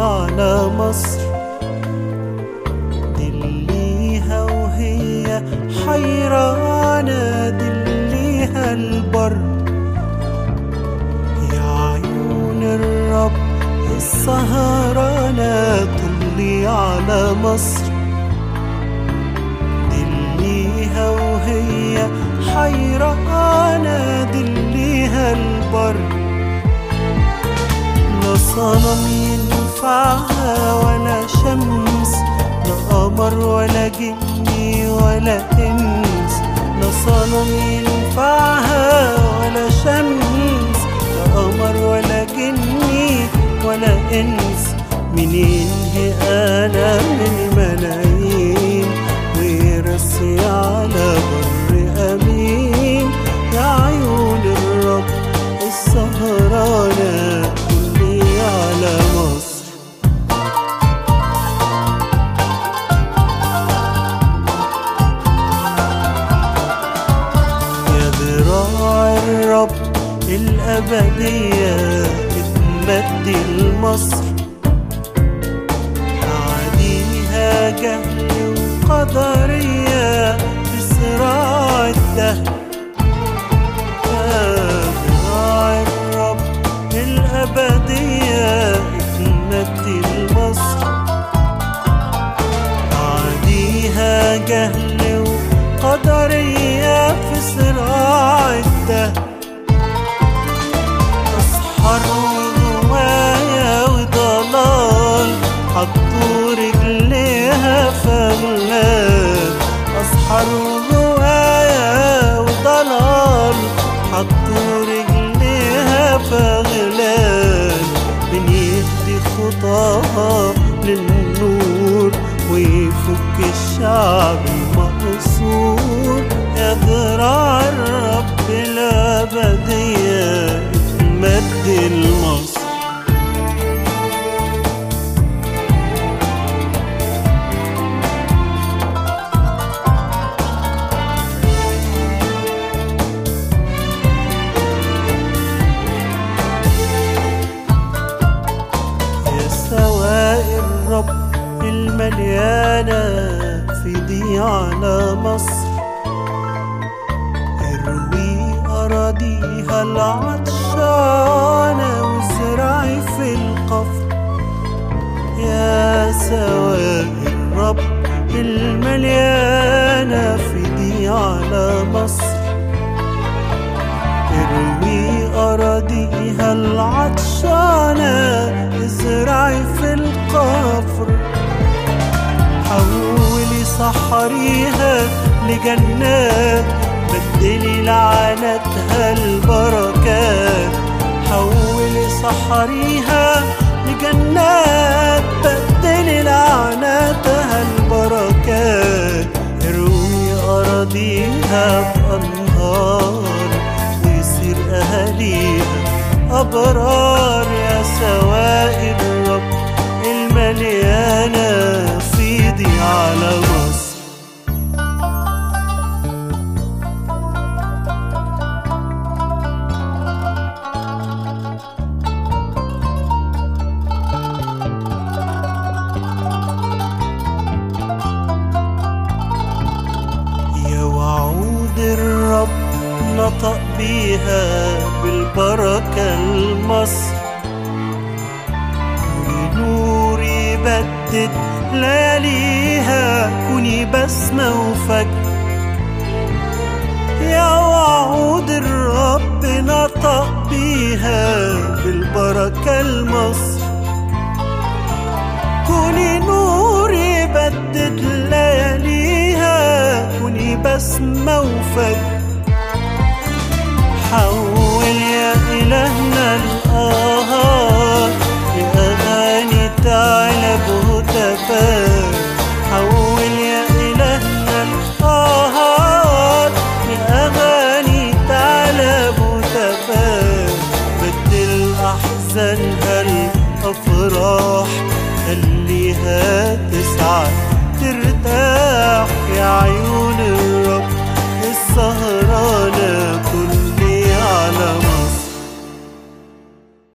على مصر دليها وهي حيرانة دليها البر يا عيون الرب السهرانة طلي على مصر دليها وهي حيرانة دليها البر لا صنم ينفعها ولا شمس لا قمر ولا جني ولا انس لا صنم ينفعها ولا شمس لا قمر ولا جني ولا انس منين هي انا من الملايين ويرسي على بر امين يا عيون الرب السهرانة كلي على مصر يا ذراع الرب الأبدية اتمد لمصر عاديها جهل وقدرية في صراع الدهر ذراع الرب الأبدية اتمد لمصر عاديها جهل وقدرية في صراع الدهر أسحر وغواية وضلال حطوا رجليها في أغلال أسحر وغواية وضلال حطوا رجليها في أغلال من يهدي خطاها للنور ويفك الشعب المقصور يا ذراع الرب الأبدية اتمد لمصر يا سواء الرب المليانة في دي على مصر اروي أراضيها العطشانة وازرعي في القفر يا سواء الرب المليانة في دي على مصر اروي أراضيها العطشانة ازرعي في القفر حولي صحريها لجنات بدلي لعنتها البركات حولي صحريها لجنات بدلي لعنتها البركات اروي أراضيها بأنهار ويصير أهاليها أبرار يا سواء الرب المليانة في دي على مصر يا وعود الرب نطق بيها بالبركة المصر ونور يبدد لياليها كوني بسمة وفجر يا وعود الرب نطق بيها بالبركة المصر كوني نور يبدد لياليها كوني بسمة وفجر حول يا إلهنا الآهات لأغاني تعلب وتفات حول يا إلهنا الآهات لأغاني تعلب وتفات بدل أحزانها الأفراح خليها تسعى